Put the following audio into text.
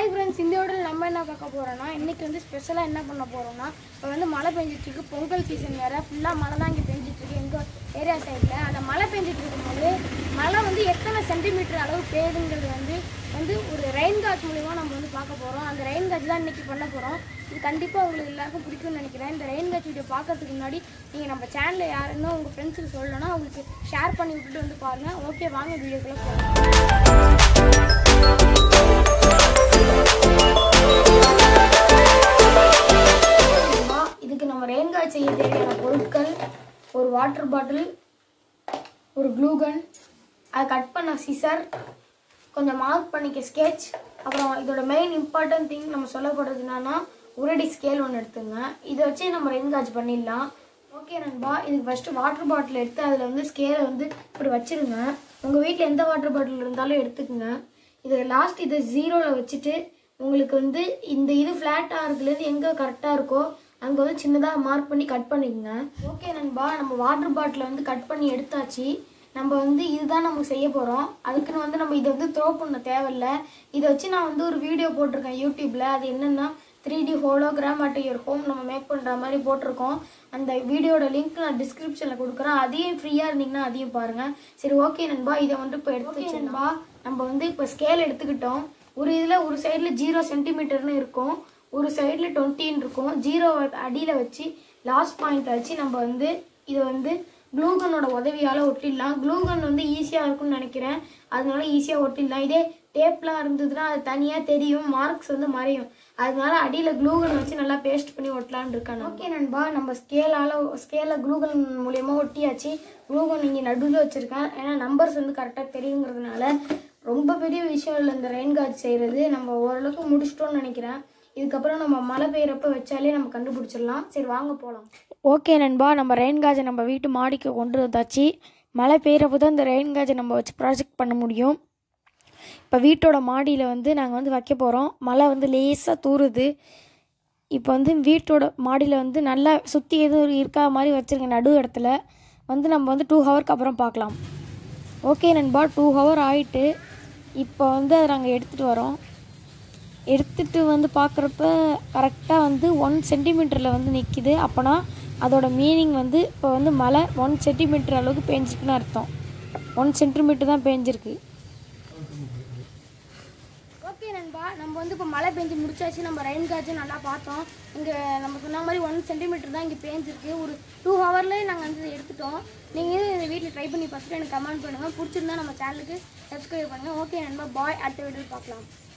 hi friends இந்த வீடியோவில் நம்ம என்ன பார்க்க போகிறோம்னா இன்றைக்கி வந்து ஸ்பெஷலாக என்ன பண்ண போகிறோம்னா இப்போ வந்து மழை பெஞ்சிட்ருக்கு பொங்கல் சீசன் வேறு ஃபுல்லாக மழை தான் இங்கே பெஞ்சிட்ருக்கு எங்கள் ஏரியா சைடில் அந்த மழை பெஞ்சிட்டு இருக்கும்போது மழை வந்து எத்தனை சென்டிமீட்டர் அளவு பெய்யுதுங்கிறது வந்து வந்து ஒரு ரெயின் காட்ச் மூலிமா நம்ம வந்து பார்க்க போகிறோம் அந்த ரெயின் காட்ச் தான் இன்றைக்கி பண்ண போகிறோம் இது கண்டிப்பாக உங்களுக்கு எல்லாருக்கும் பிடிக்கும்னு நினைக்கிறேன் இந்த ரெயின் காட்ச் வீடியோ பார்க்கறதுக்கு முன்னாடி நீங்கள் நம்ம சேனலில் யாருன்னு உங்கள் ஃப்ரெண்ட்ஸுக்கு சொல்லணும்னா அவங்களுக்கு ஷேர் பண்ணி விட்டுட்டு வந்து பாருங்கள் ஓகே வாங்க வீடியோக்குள்ளே போகலாம் ஆமா, இதுக்கு நம்ம ரெயின்காட் செய்ய தேவையான பொருட்கள் ஒரு வாட்டர் பாட்டில் ஒரு க்ளூகன் அதை கட் பண்ண சிசர் கொஞ்சம் மார்க் பண்ணிக்க ஸ்கெட்ச் அப்புறம் இதோட மெயின் இம்பார்ட்டன்ட் திங் நம்ம சொல்ல போகிறது என்னன்னா உரடி ஸ்கேல் ஒன்று எடுத்துங்க இதை வச்சு நம்ம ரெயின்காட்ச் பண்ணிடலாம் ஓகே நண்பா இதுக்கு ஃபஸ்ட்டு வாட்டர் பாட்டில் எடுத்து அதில் வந்து ஸ்கேலை வந்து இப்படி வச்சிருங்க உங்கள் வீட்டில் எந்த வாட்டர் பாட்டில் இருந்தாலும் எடுத்துக்கங்க இதை லாஸ்ட் இதை ஜீரோவில் வச்சுட்டு உங்களுக்கு வந்து இந்த இது ஃப்ளாட்டாக இருக்குலேருந்து எங்கே கரெக்டாக இருக்கோ அங்கே வந்து சின்னதாக மார்க் பண்ணி கட் பண்ணிக்கங்க ஓகே நண்பா நம்ம வாட்டர் பாட்டிலை வந்து கட் பண்ணி எடுத்தாச்சு நம்ம வந்து இதுதான் நம்ம செய்ய போகிறோம் அதுக்குன்னு வந்து நம்ம இதை வந்து த்ரோ பண்ண தேவையில்ல இதை வச்சு நான் வந்து ஒரு வீடியோ போட்டிருக்கேன் யூடியூப்பில் அது என்னென்னா three D hologram at your home நம்ம மேக் பண்ணுற மாதிரி போட்டிருக்கோம் அந்த வீடியோட லிங்க் நான் டிஸ்கிரிப்ஷனில் கொடுக்குறேன் அதையும் ஃப்ரீயாக இருந்தீங்கன்னா அதையும் பாருங்கள் சரி ஓகே நண்பா இதை வந்து இப்போ எடுத்து வச்சுருந்தா நம்ம வந்து இப்போ ஸ்கேல் எடுத்துக்கிட்டோம் ஒரு இதில் ஒரு சைடில் ஜீரோ சென்டிமீட்டர்னு இருக்கும் ஒரு சைடில் டுவெண்ட்டின்னு இருக்கும் ஜீரோ அடியில் வச்சு லாஸ்ட் பாயிண்ட் வச்சு நம்ம வந்து இதை வந்து க்ளூகனோட உதவியால் ஒட்டிடலாம் க்ளூகன் வந்து ஈஸியாக இருக்கும்னு நினைக்கிறேன் அதனால ஈஸியாக ஒட்டிடலாம் இதே டேப்லாம் இருந்ததுன்னா அது தனியாக தெரியும் மார்க்ஸ் வந்து மறையும் அதனால அடியில் க்ளூகன் வச்சு நல்லா பேஸ்ட் பண்ணி ஒட்டலான்னு இருக்கேன் ஓகே நண்பா நம்ம ஸ்கேலால் ஸ்கேலில் க்ளூகன் மூலயமா ஒட்டியாச்சு க்ளூகன் இங்கே நடுவில் வச்சுருக்கேன் ஏன்னா நம்பர்ஸ் வந்து கரெக்டாக தெரியுங்கிறதுனால ரொம்ப பெரிய விஷயம் இல்லை இந்த ரெயின் கார்ட் செய்கிறது நம்ம ஓரளவுக்கு முடிச்சிட்டோம்னு நினைக்கிறேன் இதுக்கப்புறம் நம்ம மழை பெய்யறப்ப வச்சாலே நம்ம கண்டுபிடிச்சிடலாம் சரி வாங்க போகலாம் ஓகே நண்பா நம்ம ரெயின் காஜை நம்ம வீட்டு மாடிக்கு கொண்டு வந்தாச்சு மழை பெய்யறப்போ தான் இந்த ரெயின் காஜை நம்ம வச்சு ப்ராஜெக்ட் பண்ண முடியும் இப்போ வீட்டோட மாடியில் வந்து நாங்கள் வந்து வைக்க போகிறோம் மழை வந்து லேசாக தூறுது இப்போ வந்து வீட்டோட மாடியில் வந்து நல்லா சுற்றி எதுவும் இருக்கா மாதிரி வச்சுருங்க நடு இடத்துல வந்து நம்ம வந்து டூ ஹவருக்கு அப்புறம் பார்க்கலாம் ஓகே நண்பா டூ ஹவர் ஆயிட்டு இப்போ வந்து அதை நாங்கள் எடுத்துகிட்டு வரோம் எடுத்துகிட்டு வந்து பார்க்குறப்ப கரெக்டாக வந்து ஒன் சென்டிமீட்டரில் வந்து நிற்கிது அப்போனா அதோட மீனிங் வந்து இப்போ வந்து மழை ஒன் சென்டிமீட்டர் அளவுக்கு பேஞ்சிருக்குன்னு அர்த்தம் ஒன் சென்டிமீட்டர் தான் பேஞ்சிருக்கு ஓகே நண்பா நம்ம வந்து இப்போ மழை பெஞ்சு முடிச்சாச்சு நம்ம ரெயின் காய்ச்சும் நல்லா பார்த்தோம் இங்கே நம்ம சொன்ன மாதிரி ஒன் சென்டிமீட்டர் தான் இங்கே பேஞ்சிருக்கு ஒரு டூ ஹவர்லேயே நாங்கள் வந்து இதை எடுத்துட்டோம் நீங்கள் இந்த வீட்டில் ட்ரை பண்ணி பார்த்துட்டு எனக்கு கமெண்ட் பண்ணுங்கள் பிடிச்சிருந்தா நம்ம சேனலுக்கு சப்ஸ்கிரைப் பண்ணுங்கள் ஓகே நண்பா பாய் அடுத்த வீடியோ பார்க்கலாம்